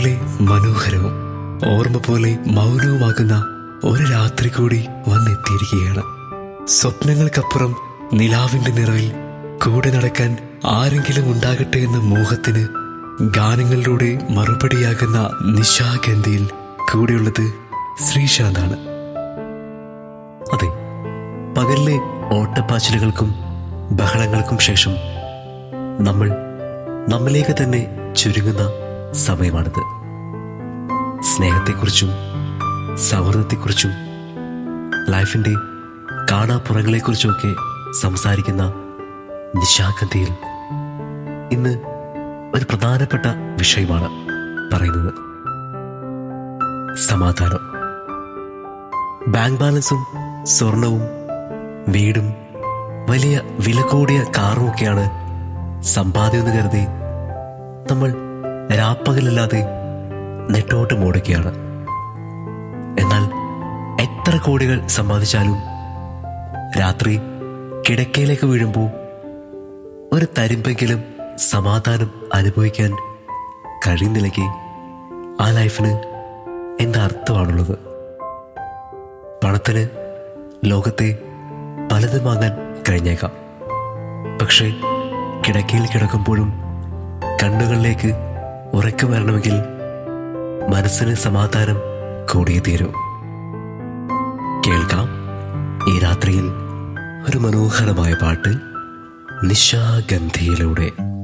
പോലെ മനോഹരവും ഓർമ്മ പോലെ മൗനവുമാകുന്ന ഒരു രാത്രി കൂടി വന്നെത്തിയിരിക്കുകയാണ് സ്വപ്നങ്ങൾക്കപ്പുറം നിലാവിന്റെ നിറവിൽ കൂടെ നടക്കാൻ ആരെങ്കിലും ഉണ്ടാകട്ടെ എന്ന മോഹത്തിന് ഗാനങ്ങളിലൂടെ മറുപടിയാകുന്ന നിശാഗന്ധിയിൽ കൂടെയുള്ളത് ശ്രീശാന്താണ് അതെ പകലിലെ ഓട്ടപ്പാച്ചിലുകൾക്കും ബഹളങ്ങൾക്കും ശേഷം നമ്മൾ നമ്മിലേക്ക് തന്നെ ചുരുങ്ങുന്ന സമയമാണിത് സ്നേഹത്തെക്കുറിച്ചും സൗഹൃദത്തെക്കുറിച്ചും ലൈഫിൻ്റെ കാണാപ്പുറങ്ങളെക്കുറിച്ചുമൊക്കെ സംസാരിക്കുന്ന നിശാഗന്ധിയിൽ ഇന്ന് ഒരു പ്രധാനപ്പെട്ട വിഷയമാണ് പറയുന്നത് സമാധാനം ബാങ്ക് ബാലൻസും സ്വർണവും വീടും വലിയ വില കൂടിയ കാറും ഒക്കെയാണ് സമ്പാദ്യം എന്ന് കരുതി നമ്മൾ രാപ്പകലില്ലാതെ നെട്ടോട്ട് ഓടുകയാണ് എന്നാൽ എത്ര കോടികൾ സമ്പാദിച്ചാലും രാത്രി കിടക്കയിലേക്ക് വീഴുമ്പോൾ ഒരു തരിമ്പെങ്കിലും സമാധാനം അനുഭവിക്കാൻ കഴിയുന്നില്ലെങ്കിൽ ആ ലൈഫിന് എന്താ അർത്ഥമാണുള്ളത് പണത്തിന് ലോകത്തെ പലതും വാങ്ങാൻ കഴിഞ്ഞേക്കാം പക്ഷേ കിടക്കയിൽ കിടക്കുമ്പോഴും കണ്ണുകളിലേക്ക് ഉറക്കം വരണമെങ്കിൽ മനസ്സിന് സമാധാനം കൂടിയേ തീരൂ കേൾക്കാം ഈ രാത്രിയിൽ ഒരു മനോഹരമായ പാട്ട് നിശാഗന്ധിയിലൂടെ